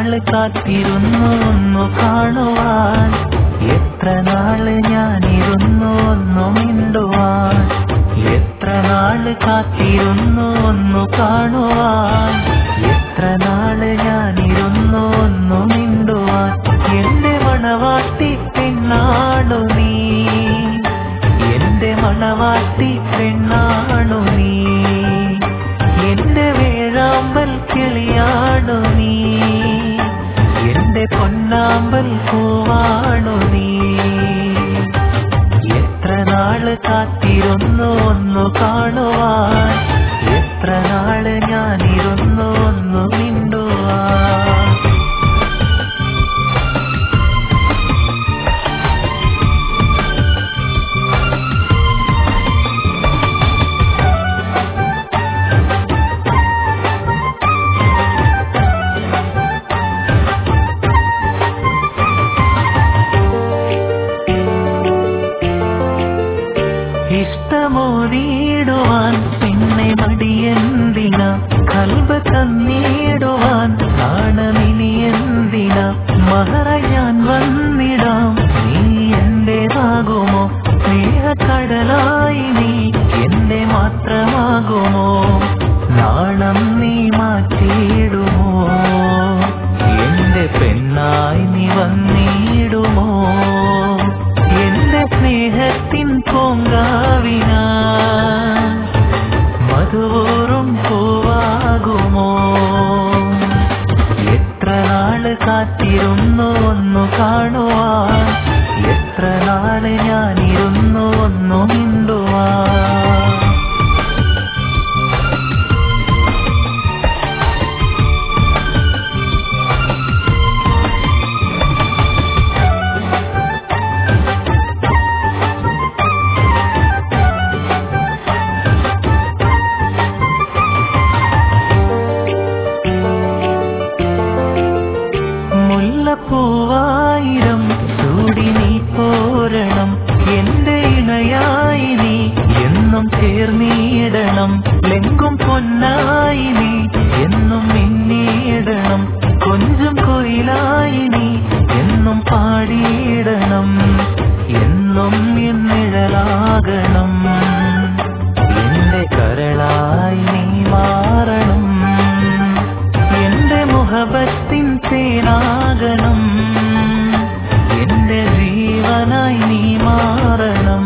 നാള് കാത്തിരുന്നു ഒന്നു കാണുവാൻ എത്ര നാള് ഞാനിരുന്നു ഒന്നു മിണ്ടുവാൻ എത്ര നാള് കാത്തിരുന്നു ഒന്നു കാണുവാൻ എത്ര നാള് ഞാനിരുന്നു ഒന്നു മിണ്ടുവാൻ എന്റെ മണവാട്ടി പെണ്ണാണു നീ എന്റെ മണവാട്ടി പെണ്ണാണു നീ എന്റെ വേഴാമ്പൽ കിളിയാണു നീ എന്റെ പൊന്നാമ്പൽ പൂവാണു നീ എത്ര നാള് കാത്തിരുന്നു ഒന്നു കാണുവാൻ എത്ര നാള് ഞാനിരുന്നു ഒന്നു മിണ്ടുവാൻ ഇഷ്ടമോതിയിടുവാൻ പിന്നെ മടിയെന്തിന കൽബ തന്നിടുവാൻ കാണമിനി എന്തിന മഹറ ഞാൻ വന്നിടാം നീ എന്റേതാകുമോ സ്നേഹക്കടലായി നീ എന്റെ മാത്രമാകുമോ നാണം നീ മാറ്റിയിടുമോ എന്റെ പെണ്ണായി നീ വന്നിടുമോ എന്റെ സ്നേഹത്തിൻ പൂങ്കാവിന മധുവൂറും പൂവാകുമോ എത്ര നാള് കാത്തിരുന്നു ഒന്നു കാണുവാൻ എത്ര നാള് ഞാനിരുന്നു ഒന്നു മിണ്ടുവാൻ മുല്ലപ്പൂവായിരം ചൂടി നീ പോരണം എന്റെ ഇണയായി നീ എന്നും ചേർന്നിടണം ലെങ്കും പൊന്നായി നീ എന്നും മിന്നിടണം കൊഞ്ചും കൊയിലായി നീ എന്നും പാടിയിടണം എന്നും എന്നിഴലാകണം എന്റെ കരളായി നീ മാറണം എന്റെ മുഖപത്തിൻ തേനാകണം എന്റെ ജീവനായി നീ മാറണം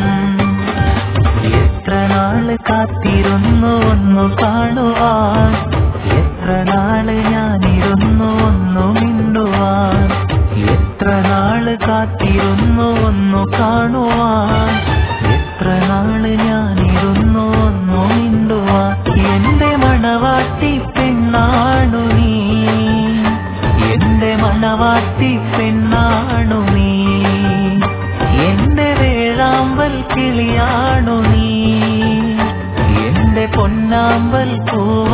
എത്ര നാള് കാത്തിരുന്നു ഒന്നു കാണുവാൻ എത്ര നാള് ഞാനിരുന്നു ഒന്നു മിണ്ടുവാൻ എത്ര നാള് കാത്തിരുന്നു ഒന്നു കാണുവാൻ എത്ര നാള് ഞാനിരുന്നു ഒന്നു മിണ്ടുവാൻ എന്റെ മണവാട്ടി പെണ്ണാണു നീ എന്റെ മണവാട്ടി പെണ്ണാണു നീ എന്റെ വേഴാമ്പൽ കിളിയാണു നീ എന്റെ പൊന്നാമ്പൽ പൂ